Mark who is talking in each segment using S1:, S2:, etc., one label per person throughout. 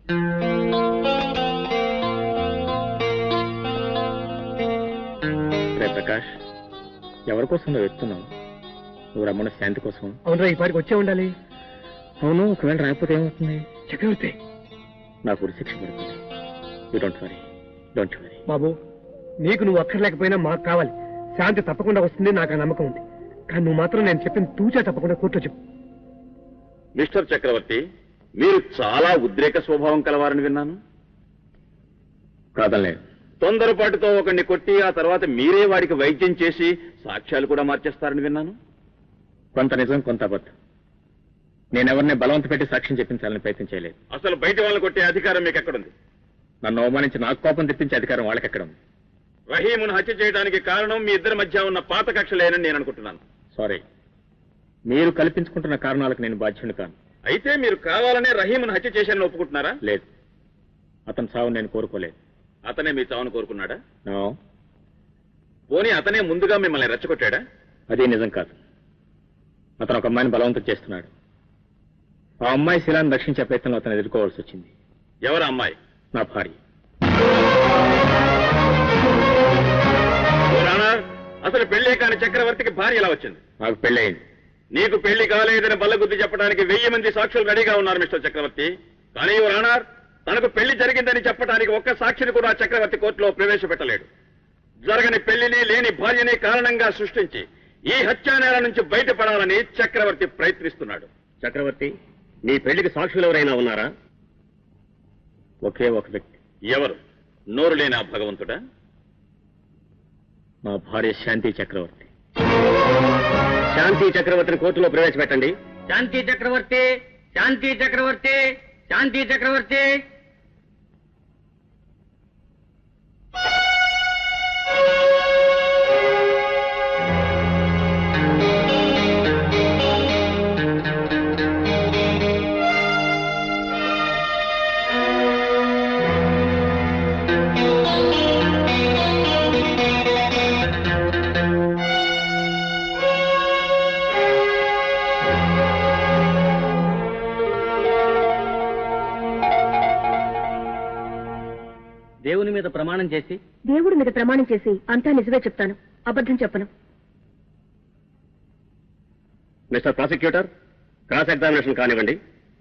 S1: రే ప్రకాష్ ఎవరి కోసం నువ్వు ఎత్తున్నావు నువ్వు రమ్మన్న శాంతి కోసం
S2: అవునరా ఈ పాటికి వచ్చే ఉండాలి
S1: అవును ఒకవేళ రాకపోతే ఏమవుతుంది
S2: చక్రవర్తి
S1: నాకు ఉరి శిక్ష పడుతుంది you don't worry don't worry
S2: బాబు నీకు నువ్వు అక్కర్లేకపోయినా మాకు కావాలి శాంతి తప్పకుండా వస్తుంది నాకు ఆ నమ్మకం ఉంది కానీ నువ్వు మాత్రం నేను చెప్పిన తూచా తప్పకుండా కోర్టులో చెప్పు
S3: మిస్టర్ చక్రవర్తి మీరు చాలా ఉద్రేక స్వభావం కలవారని విన్నాను
S1: కాదలేదు
S3: తొందరపాటుతో ఒకరిని కొట్టి ఆ తర్వాత మీరే వాడికి వైద్యం చేసి సాక్ష్యాలు కూడా మార్చేస్తారని విన్నాను
S1: కొంత నిజం కొంత అబద్ధం నేనెవరిని బలవంత పెట్టి సాక్ష్యం చెప్పించాలని ప్రయత్నం చేయలేదు
S3: అసలు బయట వాళ్ళని కొట్టే అధికారం మీకు ఎక్కడుంది
S1: నన్ను అవమానించి నాకు కోపం తెప్పించే అధికారం వాళ్ళకి ఎక్కడ ఉంది
S3: రహీమును హత్య చేయడానికి కారణం మీ ఇద్దరి మధ్య ఉన్న పాత కక్షలేనని నేను అనుకుంటున్నాను
S1: సారీ మీరు కల్పించుకుంటున్న కారణాలకు నేను బాధ్యుని కాను
S3: అయితే మీరు కావాలనే రహీమును హత్య చేశారని ఒప్పుకుంటున్నారా
S1: లేదు అతని సావు నేను కోరుకోలేదు
S3: అతనే మీ చావును కోరుకున్నాడా
S1: నో
S3: పోనీ అతనే ముందుగా మిమ్మల్ని రెచ్చగొట్టాడా
S1: అది నిజం కాదు అతను ఒక అమ్మాయిని బలవంతం చేస్తున్నాడు ఆ అమ్మాయి శిలాన్ని రక్షించే ప్రయత్నంలో అతను ఎదుర్కోవాల్సి వచ్చింది
S3: ఎవరు అమ్మాయి
S1: నా భార్య
S3: ఓ రాణా, అసలు పెళ్లి కాని చక్రవర్తికి భార్య ఎలా వచ్చింది
S1: నాకు పెళ్ళయింది
S3: నీకు పెళ్లి కాలేదని బల్లగుద్ది చెప్పడానికి వెయ్యి మంది సాక్షులు రెడీగా ఉన్నారు మిస్టర్ చక్రవర్తి కానీ ఓ రానార్ తనకు పెళ్లి జరిగిందని చెప్పడానికి ఒక్క సాక్షిని కూడా చక్రవర్తి కోర్టులో ప్రవేశపెట్టలేడు జరగని పెళ్లిని లేని భార్యని కారణంగా సృష్టించి ఈ హత్యానేల నుంచి బయటపడాలని చక్రవర్తి ప్రయత్నిస్తున్నాడు
S1: చక్రవర్తి నీ పెళ్లికి సాక్షులు ఎవరైనా ఉన్నారా ఒకే ఒక వ్యక్తి
S3: ఎవరు నోరు లేని ఆ భగవంతుడా
S1: నా భార్య శాంతి చక్రవర్తి
S2: శాంతి చక్రవర్తిని కోర్టులో ప్రవేశపెట్టండి
S4: శాంతి చక్రవర్తి శాంతి చక్రవర్తి శాంతి చక్రవర్తి దేవుని మీద ప్రమాణం చేసి
S5: దేవుడి మీద ప్రమాణం చేసి అంతా నిజమే చెప్తాను అబద్ధం చెప్పను
S2: మిస్టర్ ప్రాసిక్యూటర్ క్రాస్ ఎగ్జామినేషన్ కానివ్వండి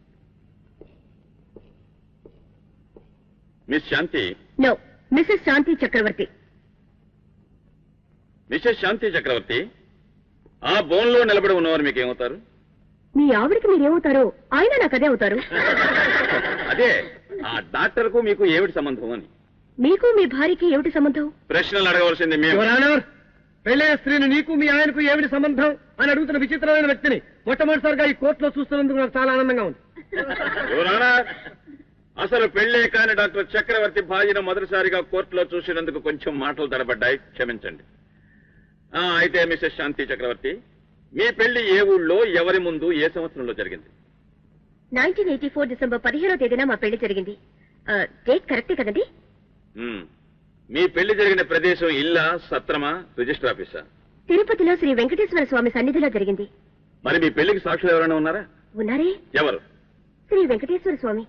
S3: miss Shanti
S5: no Mrs Shanti Chakravarthi
S3: Mrs Shanti Chakravarthi ఆ బోన్లో నిలబడి ఉన్నవారు మీకు ఏమవుతారు
S5: మీ ఆవిడికి మీరేమవుతారో ఆయన నాకు అదే అవుతారు
S3: అదే ఆ డాక్టర్కు మీకు ఏమిటి సంబంధం అని
S5: మీకు మీ భార్యకి ఏమిటి సంబంధం
S3: ప్రశ్నలు అడగవలసింది మేము
S2: పెళ్ళైన స్త్రీని నీకు మీ ఆయనకు ఏమిటి సంబంధం అని అడుగుతున్న విచిత్రమైన వ్యక్తిని మొట్టమొదటిసారిగా ఈ కోర్టులో చూస్తున్నందుకు నాకు చాలా ఆనందంగా ఉంది
S3: యువరానా, అసలు పెళ్లే కాని డాక్టర్ చక్రవర్తి భార్యను మొదటిసారిగా కోర్టులో చూసినందుకు కొంచెం మాటలు తడబడ్డాయి క్షమించండి ఆ, అయితే మిసెస్ శాంతి చక్రవర్తి మీ పెళ్లి ఏ ఊళ్ళో ఎవరి ముందు ఏ సంవత్సరంలో జరిగింది
S5: నైన్టీన్ ఎయిటీ ఫోర్ డిసెంబర్ పదిహేనో తేదీన మా పెళ్లి జరిగింది ఆ, డేట్ కరెక్టే కదండి
S3: మ్మ్. మీ పెళ్లి జరిగిన ప్రదేశం ఇల్లా సత్రమా రిజిస్టర్ ఆఫీసా
S5: తిరుపతిలో శ్రీ వెంకటేశ్వర స్వామి సన్నిధిలో జరిగింది
S3: మరి మీ పెళ్లికి సాక్షులు ఎవరైనా ఉన్నారా
S5: ఉన్నారే
S3: ఎవరు
S5: శ్రీ వెంకటేశ్వర స్వామి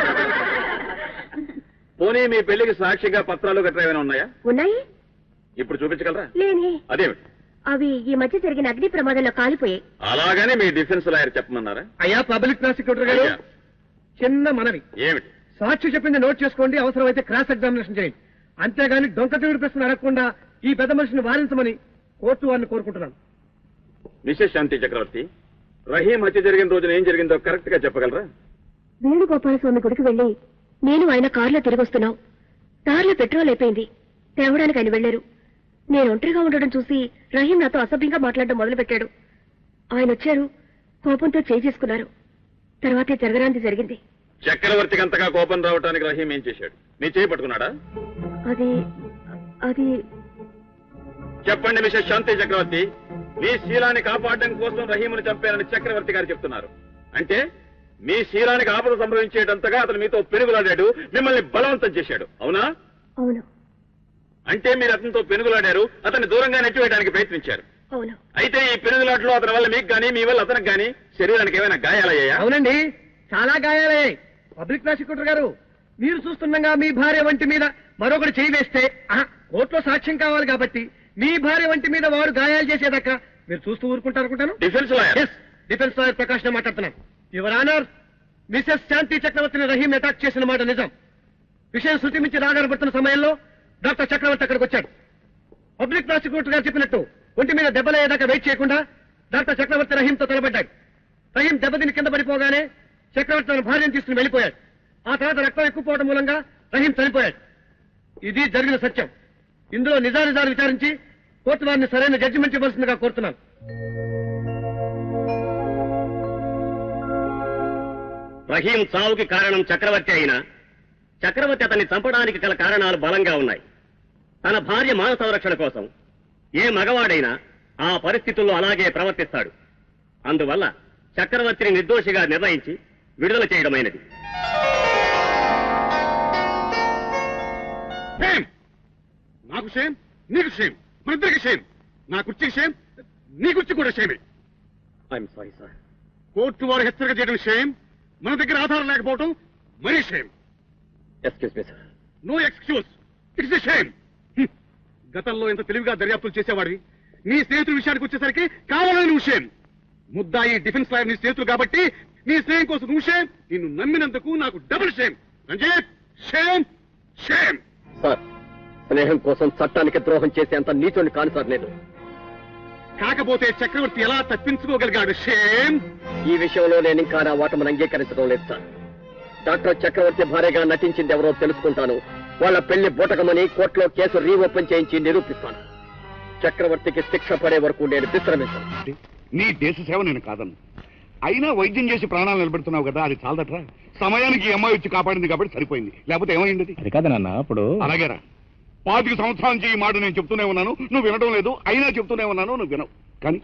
S3: పోనీ మీ పెళ్లికి సాక్షిగా పత్రాలు గట్రా ఏమైనా ఉన్నాయా
S5: ఉన్నాయి
S3: ఇప్పుడు చూపించగలరా
S5: లేని
S3: అదేమిటి
S5: అవి ఈ మధ్య జరిగిన అగ్ని ప్రమాదంలో కాలిపోయాయి
S3: అలాగనే మీ డిఫెన్స్ లాయర్ చెప్పమన్నారా
S2: అయ్యా పబ్లిక్ ప్రాసిక్యూటర్ గారు
S3: అయ్యా,
S2: చిన్న మనవి
S3: ఏమిటి
S2: సాక్షి చెప్పింది నోట్ చేసుకోండి అవసరమైతే క్రాస్ ఎగ్జామినేషన్ చేయండి అంతేగాని డొంక తిరుగుడు ప్రశ్నలు అడగకుండా ఈ పెద్ద మనిషిని వారించమని కోర్టు వారిని కోరుకుంటున్నాను
S3: మిసెస్ శాంతి చక్రవర్తి రహీం హత్య జరిగిన రోజున ఏం జరిగిందో కరెక్ట్ గా చెప్పగలరా
S5: వేణుగోపాల స్వామి గుడికి వెళ్లి నేను ఆయన కారులో తిరిగి వస్తున్నాం దారిలో పెట్రోల్ అయిపోయింది తేవడానికి ఆయన వెళ్లారు నేను ఒంటరిగా ఉండడం చూసి రహీం నాతో అసభ్యంగా మాట్లాడడం మొదలుపెట్టాడు ఆయన వచ్చారు కోపంతో చేయి చేసుకున్నారు తర్వాతే జరగరాంది జరిగింది
S3: చక్రవర్తికి అంతగా కోపం రావడానికి రహీం ఏం చేశాడు మీ చేయి పట్టుకున్నాడా
S5: అది అది
S3: చెప్పండి మిసెస్ శాంతి చక్రవర్తి మీ శీలాన్ని కాపాడడం కోసం రహీముని చంపారని చక్రవర్తి గారు చెప్తున్నారు అంటే మీ శీలానికి ఆపద సంభవించేటంతగా అతను మీతో పెనుగులాడాడు మిమ్మల్ని బలవంతం చేశాడు అవునా
S5: అవును
S3: అంటే మీరు అతనితో పెనుగులాడారు అతన్ని దూరంగా నెట్టివేయడానికి ప్రయత్నించారు
S5: అవును
S3: అయితే ఈ పెనుగులాటలో అతని వల్ల మీకు గానీ మీ వల్ల అతనికి గానీ శరీరానికి ఏమైనా గాయాలయ్యాయా
S2: అవునండి చాలా గాయాలయ్యాయి పబ్లిక్ ప్రాసిక్యూటర్ గారు మీరు చూస్తుండగా మీ భార్య వంటి మీద మరొకటి చేయి వేస్తే ఆహా, కోర్టులో సాక్ష్యం కావాలి కాబట్టి మీ భార్య వంటి మీద వారు గాయాలు చేసేదాకా మీరు చూస్తూ ఊరుకుంటారు అనుకుంటాను
S3: defence lawyer
S2: yes defence lawyer Prakash మాట్లాడుతున్నాను యువర్ ఆనర్ మిసెస్ శాంతి చక్రవర్తిని రహీం అటాక్ చేసిన మాట నిజం విషయం శృతి మించి రాగడబడుతున్న సమయంలో డాక్టర్ చక్రవర్తి అక్కడికి వచ్చాడు పబ్లిక్ ప్రాసిక్యూటర్ గారు చెప్పినట్టు ఒంటి మీద దెబ్బలయ్యేదాకా వెయిట్ చేయకుండా డాక్టర్ చక్రవర్తి రహీంతో తలబడ్డాడు రహీం దెబ్బతిని కింద పడిపోగానే చక్రవర్తి తన భార్యను తీసుకుని వెళ్ళిపోయాడు ఆ తర్వాత రక్తం ఎక్కువ పోవడం మూలంగా రహీం చనిపోయాడు ఇది జరిగిన సత్యం ఇందులో నిజానిజాలు విచారించి కోర్టు వారిని సరైన జడ్జిమెంట్ ఇవ్వాల్సిందిగా కోరుతున్నాను
S4: రహీం చావుకి కారణం చక్రవర్తి అయినా చక్రవర్తి అతన్ని చంపడానికి గల కారణాలు బలంగా ఉన్నాయి తన భార్య మాన సంరక్షణ కోసం ఏ మగవాడైనా ఆ పరిస్థితుల్లో అలాగే ప్రవర్తిస్తాడు అందువల్ల చక్రవర్తిని నిర్దోషిగా నిర్ణయించి విడుదల చేయడమైనది
S6: సేమ్ నాకు సేమ్ నీకు సేమ్ మన ఇద్దరికి సేమ్ నా కుర్చీకి సేమ్ నీ కుర్చీ కూడా సేమే
S4: ఐఎమ్ సారీ సార్
S6: కోర్టు వారు హెచ్చరిక చేయడం సేమ్ మన దగ్గర ఆధారం లేకపోవడం మరీ same
S4: excuse me sir
S6: no excuse it's a shame గతంలో ఇంత తెలివిగా దర్యాప్తులు చేసేవాడివి నీ స్నేహితుల విషయానికి వచ్చేసరికి కావాలని నువ్వు షేమ్ ముద్దాయి డిఫెన్స్ లాయర్ నీ స్నేహితులు కాబట్టి నీ స్నేహం కోసం నువ్వు షేమ్ నిన్ను నమ్మినందుకు నాకు double shame Ranjith shame shame
S4: sir స్నేహం కోసం చట్టానికి ద్రోహం చేసేంత నీచోని కాని సార్ నేను
S6: కాకపోతే చక్రవర్తి ఎలా తప్పించుకోగలిగాడు షేమ్
S4: ఈ విషయంలో నేను ఇంకా నా వాటమును అంగీకరించడం లేదు సార్ డాక్టర్ చక్రవర్తి భార్యగా నటించింది ఎవరో తెలుసుకుంటాను వాళ్ళ పెళ్లి బూటకమని కోర్టులో కేసు రీఓపెన్ చేయించి నిరూపిస్తాను చక్రవర్తికి శిక్ష పడే వరకు నేను విశ్రమించాను
S6: నీ దేశ సేవ నేను కాదను అయినా వైద్యం చేసి ప్రాణాలు నిలబెడుతున్నావు కదా అది చాలదట్రా సమయానికి ఈ అమ్మాయి వచ్చి కాపాడింది కాబట్టి సరిపోయింది లేకపోతే ఏమైంది
S1: అది కాదు నాన్న అప్పుడు
S6: అలాగేరా పాతిక సంవత్సరాల నుంచి ఈ మాట నేను చెప్తూనే ఉన్నాను నువ్వు వినడం లేదు అయినా చెప్తూనే ఉన్నాను నువ్వు వినవు కానీ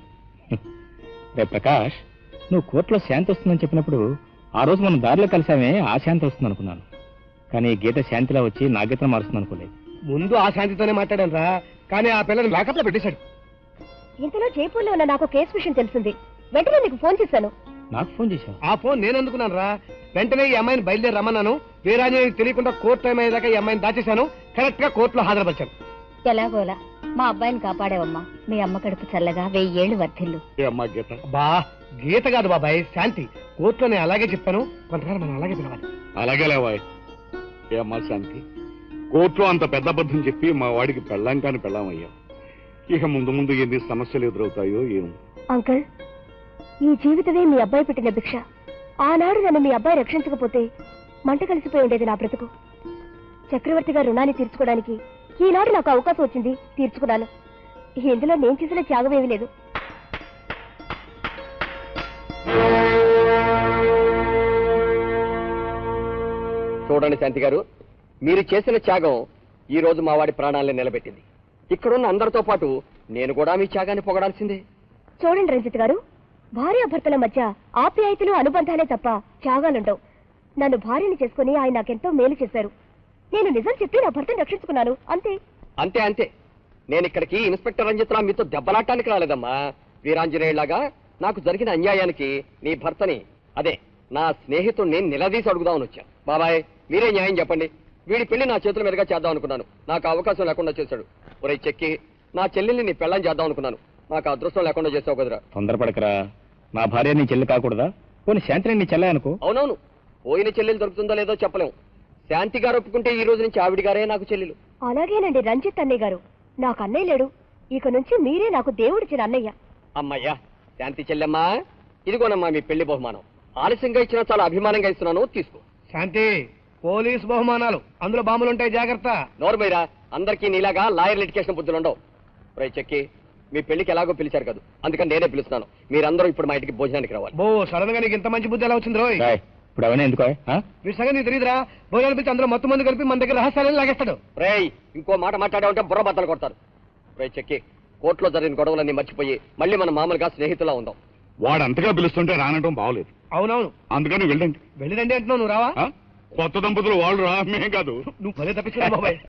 S1: రే ప్రకాష్ నువ్వు కోర్టులో శాంతి వస్తుందని చెప్పినప్పుడు ఆ రోజు మనం దారిలో కలిసామే ఆ శాంతి వస్తుంది అనుకున్నాను కానీ గీత శాంతిలా వచ్చి నా గీతను మారుస్తుంది అనుకోలేదు
S2: ముందు ఆ శాంతితోనే మాట్లాడాను రా కానీ ఆ పిల్లని లాకప్ లో పెట్టేశాడు
S5: ఇంతలో జైపూర్లో ఉన్న నాకు కేసు విషయం తెలిసింది వెంటనే నీకు ఫోన్ చేశాను
S1: నాకు ఫోన్ చేశావు
S2: ఆ ఫోన్ నేను అందుకున్నాను రా వెంటనే ఈ అమ్మాయిని బయలుదేరి రమ్మన్నాను వీరాంజనేయునికి తెలియకుండా కోర్టు టైం అయ్యేదాకా ఈ అమ్మాయిని దాచేశాను కరెక్ట్ గా కోర్టులో హాజరుపరిచాను
S7: ఎలాగోలా మా అబ్బాయిని కాపాడావమ్మా మీ అమ్మ కడుపు చల్లగా వెయ్యేళ్లు వర్ధిల్లు
S6: ఏ అమ్మా గీత
S2: బా గీత కాదు బాబాయ్ శాంతి కోర్టులో నేను అలాగే చెప్పాను కొంతకాలం మనం అలాగే పిలవాలి
S6: అలాగే లేవాయ్ ఏ అమ్మా శాంతి కోర్టులో అంత పెద్ద అబద్ధం చెప్పి మా వాడికి పెళ్ళాం కాని పెళ్ళాం అయ్యాం ఇక ముందు ముందు ఎన్ని సమస్యలు ఎదురవుతాయో ఏం
S5: అంకుల్ ఈ జీవితమే మీ అబ్బాయి పెట్టిన భిక్ష ఆనాడు నన్ను మీ అబ్బాయి రక్షించకపోతే మంట కలిసిపోయి ఉండేది నా బ్రతుకు చక్రవర్తి గారి రుణాన్ని తీర్చుకోవడానికి ఈనాడు నాకు అవకాశం వచ్చింది తీర్చుకున్నాను ఇందులో నేను చేసిన త్యాగం ఏమీ లేదు
S4: చూడండి శాంతి గారు మీరు చేసిన త్యాగం ఈ రోజు మా వాడి ప్రాణాలను నిలబెట్టింది ఇక్కడున్న అందరితో పాటు నేను కూడా మీ త్యాగాన్ని పొగడాల్సిందే
S5: చూడండి రంజిత్ గారు భార్యాభర్తల మధ్య ఆప్యాయతలు అనుబంధాలే తప్ప త్యాగాలుండవు నన్ను భార్యని చేసుకుని ఆయన నాకెంతో మేలు చేశారు నేను నిజం చెప్పి నా భర్తను రక్షించుకున్నాను అంతే
S4: అంతే అంతే నేను ఇక్కడికి ఇన్స్పెక్టర్ రంజిత్రా మీతో దెబ్బలాటానికి రాలేదమ్మా వీరాంజనేయులాగా నాకు జరిగిన అన్యాయానికి నీ భర్తని అదే నా స్నేహితుడిని నిలదీసి అడుగుదామని వచ్చా బాబాయ్ మీరే న్యాయం చెప్పండి వీడి పెళ్లి నా చేతుల మీదుగా చేద్దాం అనుకున్నాను నాకు ఆ అవకాశం లేకుండా చేశాడు ఒరే చెక్కి నా చెల్లెల్ని నీ పెళ్ళం చేద్దాం అనుకున్నాను నాకు ఆ అదృష్టం లేకుండా చేసావు కదరా
S1: తొందరపడకరా నా భార్య నీ చెల్లి కాకూడదా పోనీ శాంతిని నీ చెల్లె అనుకో
S4: అవునవును పోయిన చెల్లెలు దొరుకుతుందో లేదో చెప్పలేం శాంతి గారు ఒప్పుకుంటే ఈ రోజు నుంచి ఆవిడ గారే నాకు చెల్లెలు
S5: అలాగేనండి రంజిత్ అన్నయ్య గారు నాకు అన్నయ్య లేడు ఇక నుంచి మీరే నాకు దేవుడిచ్చిన అన్నయ్య
S4: అమ్మయ్యా శాంతి చెల్లెమ్మా ఇదిగోనమ్మా మీ పెళ్లి బహుమానం ఆలస్యంగా ఇచ్చినా చాలా అభిమానంగా ఇస్తున్నాను తీసుకో
S2: శాంతి పోలీస్ బహుమానాలు అందులో బాంబులుంటాయి జాగ్రత్త
S4: నోర్మైరా అందరికీ నీలాగా లాయర్ లిటికేషన్ బుద్ధులు ఉండవు రై చెక్కి మీ పెళ్లికి ఎలాగో పిలిచారు కదా అందుకని నేనే పిలుస్తున్నాను మీరందరూ ఇప్పుడు మా ఇంటికి భోజనానికి రావాలి
S2: బో సడన్ గా నీకు ఇంత మంచి బుద్ధి ఎలా వచ్చింది రోయ్
S1: రాయ్ ఇప్పుడు అవన్నీ ఎందుకో ఆ?
S2: వీడి సంగతి నీకు తెలియదురా భోజనాలు పిలిచి అందులో మొత్తం మంది కలిపి మన దగ్గర రహస్యాలను లాగేస్తాడు
S4: రేయ్ ఇంకో మాట మాట్లాడే ఉంటే బుర్ర బద్దలు కొడతారు రేయ్ చెక్కి కోర్టులో జరిగిన గొడవలన్నీ మర్చిపోయి మళ్ళీ మనం మామూలుగా స్నేహితులా ఉందాం
S6: వాడు అంతగా పిలుస్తుంటే రానటం బాగలేదు
S2: అవునవును
S6: అందుకని వెళ్ళండి
S2: వెళ్ళిరండి అంటున్నావు నువ్వు రావా
S6: ఆ? కొత్త దంపతులు వాళ్ళు రా మేం కాదు
S2: నువ్వు భలే తప్పించుకున్నా బాబాయ్